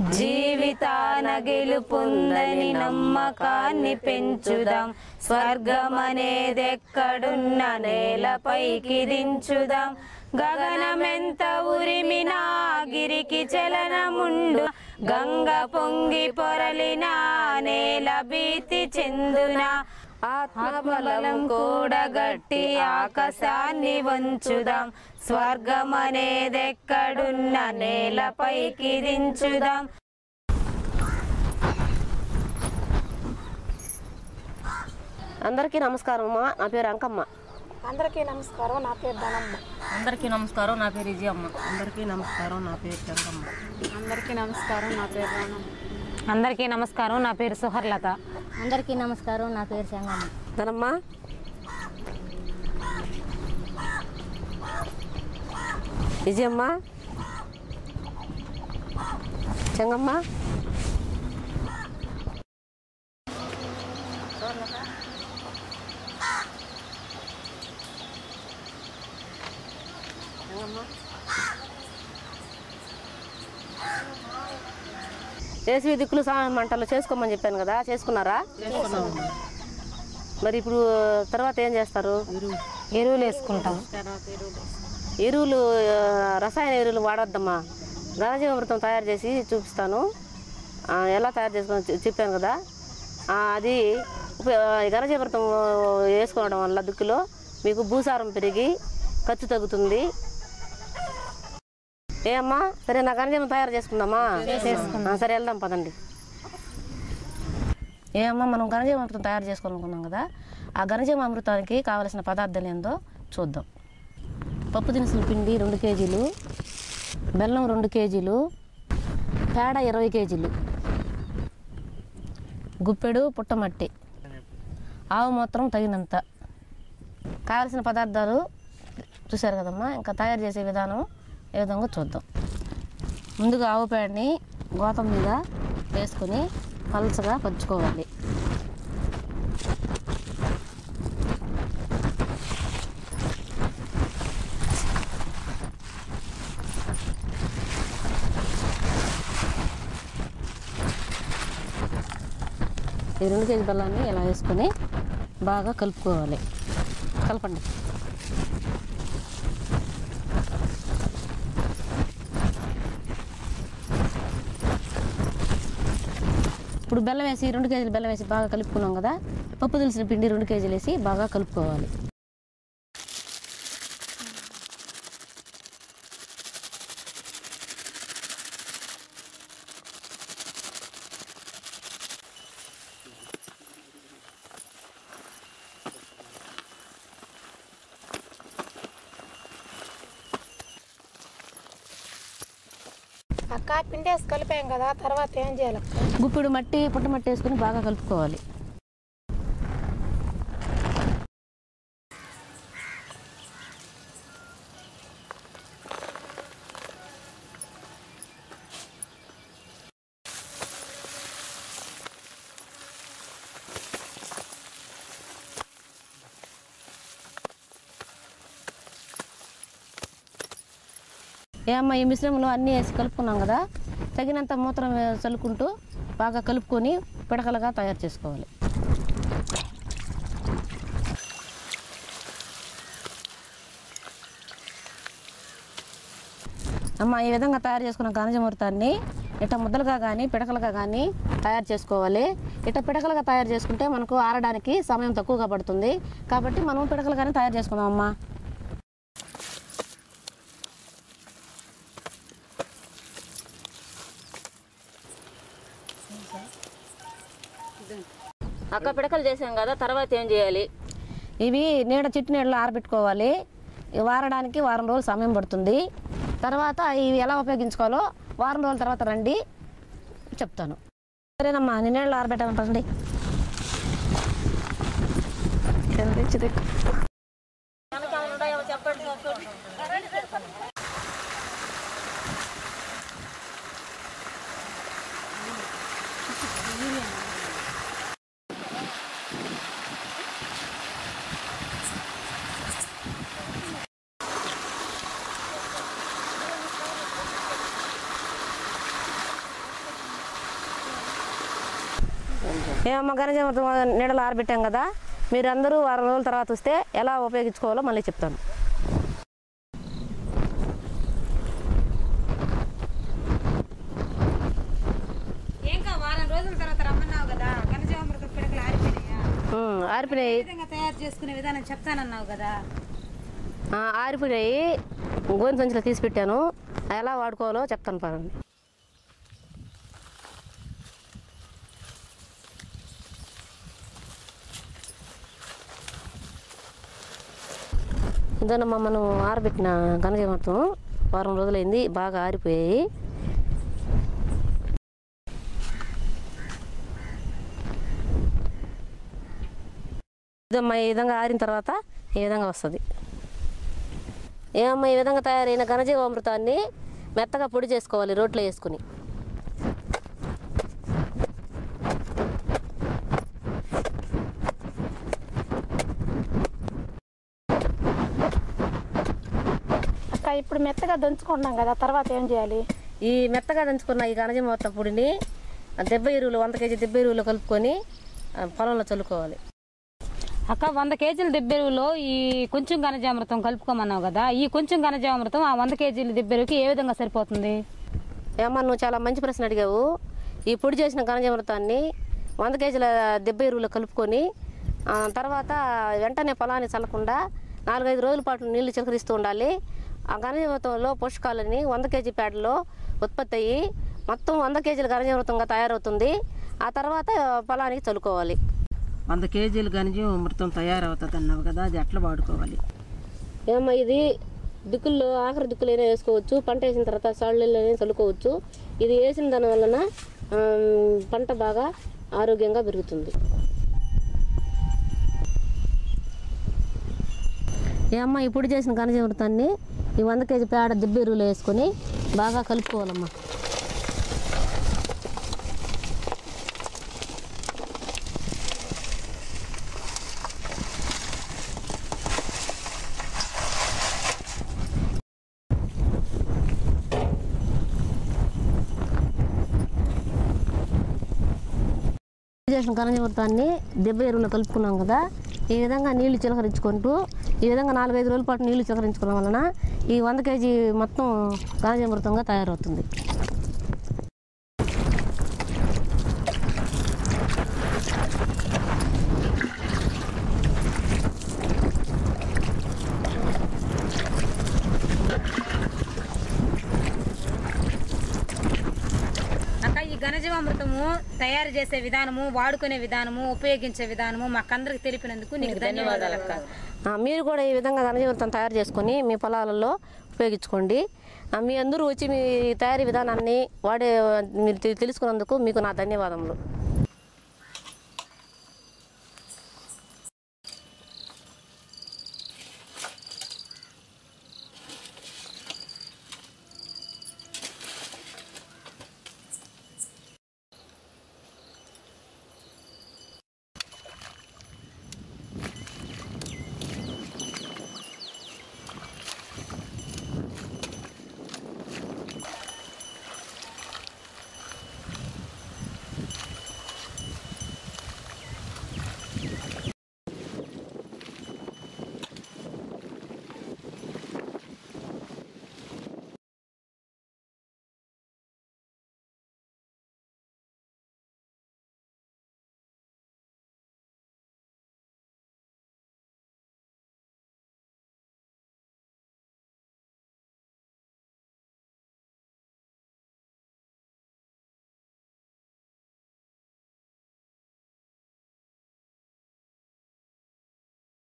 జీవితాన గెలుపుందని నమ్మకాన్ని పెంచుదాం స్వర్గమనేదెక్కడున్న నేలపైకి దించుదాం గగనమెంత ఉరిమినా గిరికి చలనముండు గంగ పొంగి పొరలిన నేల భీతి చెందునా ఆత్మబలం కూడగట్టి ఆకాశాన్ని వంచుదాం స్వర్గమనేదెక్కడున్న నేలపైకి దించుదాం అందరికీ నమస్కారం అమ్మా నా పేరు అంకమ్మ అందరికీ నమస్కారం నా పేరు ధనమ్మ అందరికీ నమస్కారం నా పేరు విజయమ్మ అందరికీ నమస్కారం నా పేరు చంద్రమ్మ అందరికీ నమస్కారం నా పేరు రానమ్మ అందరికీ నమస్కారం నా పేరు సుహర్లత అందరికీ నమస్కారం నా పేరు సంగమ్మ ధనమ్మ విజయమ్మ చెంగమ్మ వేసవి దిక్కులు సామాన్ మంటలు చేసుకోమని చెప్పాను కదా చేసుకున్నారా మరి ఇప్పుడు తర్వాత ఏం చేస్తారు ఎరువులు వేసుకుంటాం ఎరువులు ఆ, రసాయన ఎరువులు వాడొద్దమ్మా ఘనజీవామృతం తయారు చేసి చూపిస్తాను ఆ, ఎలా తయారు చేసుకొని చె- చెప్పాను కదా ఆ, అది ఉప- ఆ, ఈ ఘనజీవామృతం వేసుకోవడం వల్ల దుక్కులో మీకు భూసారం పెరిగి ఖర్చు తగ్గుతుంది ఏ అమ్మా సరే నా ఘనజీవం తయారు చేసుకుందామా ఆ, సరే వెళ్దాం పదండి ఏ అమ్మా మనం ఘనజీవామృతం తయారు చేసుకోవాలనుకున్నాం కదా ఆ ఘనజీవామృతానికి కావలసిన పదార్థాలు ఏందో చూద్దాం పప్పు దినుసుల పిండి రెండు కేజీలు బెల్లం రెండు కేజీలు పేడ ఇరవై కేజీలు గుప్పెడు పుట్టమట్టి ఆవు మూత్రం తగినంత కావలసిన పదార్థాలు చూశారు కదమ్మా ఇంకా తయారు చేసే విధానం ఏ విధంగా చూద్దాం ముందుగా ఆవు పేడని గోతం మీద వేసుకొని పలచగా పరుచుకోవాలి ఈ రెండు కేజీ బెల్లాన్ని ఇలా వేసుకొని బాగా కలుపుకోవాలి కలపండి ఇప్పుడు బెల్లం వేసి రెండు కేజీలు బెల్లం వేసి బాగా కలుపుకున్నాం కదా పప్పు తెలిసిన పిండి రెండు కేజీలు వేసి బాగా కలుపుకోవాలి అక్క పిండేసి కలిపాం కదా తర్వాత ఏం చేయాలి అక్క? గుప్పిడు మట్టి పుట్ట మట్టి వేసుకొని బాగా కలుపుకోవాలి ఏ అమ్మ ఈ మిశ్రమంలో అన్నీ వేసి కలుపుకున్నాం కదా తగినంత మూత్రం వే- చల్లుకుంటూ బాగా కలుపుకొని పిడకలుగా తయారు చేసుకోవాలి అమ్మ ఈ విధంగా తయారు చేసుకున్న గణజమూర్తాన్ని ఇట్ట ముద్దలుగా కానీ పిడకలుగా కానీ తయారు చేసుకోవాలి ఇట్ట పిడకలుగా తయారు చేసుకుంటే మనకు ఆరడానికి సమయం తక్కువగా పడుతుంది కాబట్టి మనం పిడకలుగానే తయారు చేసుకుందాం అమ్మా అక్క పిడకలు చేసాం కదా తర్వాత ఏం చేయాలి ఇవి నీడ చిట్టు నీడలో ఆరబెట్టుకోవాలి ఇవి వారడానికి వారం రోజులు సమయం పడుతుంది తర్వాత ఇవి ఎలా ఉపయోగించుకోవాలో వారం రోజుల తర్వాత రండి చెప్తాను సరేనమ్మా నీ నీళ్ళు ఆరబెట్టామంటండి ఏమమ్మా ఘనజీవామృతం నీడలో ఆరబెట్టాం కదా మీరు అందరూ వారం రోజుల తర్వాత వస్తే ఎలా ఉపయోగించుకోవాలో మళ్ళీ చెప్తాను ఇంకా వారం రోజుల తర్వాత రమ్మన్నావు కదా ఘనజీవామృతం పిడకలు ఆరిపోయినాయా ఉమ్, ఆరిపోయినాయి ఏ విధంగా తయారు చేసుకునే విధానం చెప్తానన్నావు కదా ఆ, ఆరిపోయినాయి గోధుమ సంచిలో తీసి పెట్టాను ఎలా వాడుకోవాలో చెప్తాను పదండి ఇదన్నమ్మా మనం ఆరబెట్టిన ఘనజీవామృతం వారం రోజులైంది బాగా ఆరిపోయాయి ఇదమ్మా ఈ విధంగా ఆరిన తర్వాత ఈ విధంగా వస్తుంది ఏమమ్మా ఈ విధంగా తయారైన ఘనజీవామృతాన్ని మెత్తగా పొడి చేసుకోవాలి రోట్లో వేసుకుని అక్క ఇప్పుడు మెత్తగా దంచుకుంటున్నాం కదా తర్వాత ఏం చేయాలి ఈ మెత్తగా దంచుకున్న ఈ ఘనజీవామృతం పొడిని ఆ దెబ్బ ఎరువులు వంద కేజీ దెబ్బ ఎరువులు కలుపుకొని ఆ, పొలంలో చల్లుకోవాలి అక్క వంద కేజీల దెబ్బెరువులో ఈ కొంచెం ఘనజామృతం కలుపుకోమన్నావు కదా ఈ కొంచెం ఘనజామృతం ఆ వంద కేజీల దెబ్బెరువుకి ఏ విధంగా సరిపోతుంది ఏమన్నా నువ్వు చాలా మంచి ప్రశ్న అడిగావు ఈ పొడి చేసిన ఘనజీవామృతాన్ని వంద కేజీల దెబ్బ ఎరువులు కలుపుకొని ఆ, తర్వాత వెంటనే పొలాన్ని చల్లకుండా నాలుగైదు రోజుల పాటు నీళ్లు చిలకరిస్తూ ఉండాలి ఆ ఘనజీవామృతంలో పోషకాలని వంద కేజీ పేడలో ఉత్పత్తి అయ్యి మొత్తం వంద కేజీల ఘనజీవామృతంగా తయారవుతుంది ఆ తర్వాత పొలానికి చల్లుకోవాలి వంద కేజీలు గంజి అమృతం తయారవుతుంది అన్నావు కదా అది ఎట్లా వాడుకోవాలి ఏమో ఇది దిక్కుల్లో ఆఖరి దిక్కులైనా వేసుకోవచ్చు పంట వేసిన తర్వాత సాళ్ళైనా చల్లుకోవచ్చు ఇది వేసిన దాని వలన ఆమ్, పంట బాగా ఆరోగ్యంగా పెరుగుతుంది ఏ అమ్మ ఇప్పుడు చేసిన ఘనజీవృతాన్ని ఈ వంద కేజీ పేడ దిబ్బ ఎరువులు వేసుకొని బాగా కలుపుకోవాలమ్మా చేసిన ఘనజీవృతాన్ని దెబ్బ ఎరువులు కలుపుకున్నాం కదా ఈ విధంగా నీళ్లు చిలకరించుకుంటూ ఈ విధంగా నాలుగైదు రోజుల పాటు నీళ్లు చిలకరించుకోవడం వలన ఈ వంద కేజీ మొత్తం ఘనజీవృతంగా తయారవుతుంది అక్క ఈ ఘనజీవామృతము తయారు చేసే విధానము వాడుకునే విధానము ఉపయోగించే విధానము మాకందరికి తెలిపినందుకు నీకు ధన్యవాదాలు అక్క ఆ, మీరు కూడా ఈ విధంగా ఘనజీవృతం తయారు చేసుకొని మీ పొలాలలో ఉపయోగించుకోండి ఆ, మీ అందరూ వచ్చి మీ తయారీ విధానాన్ని వాడే మీరు తె- తెలుసుకున్నందుకు మీకు నా ధన్యవాదములు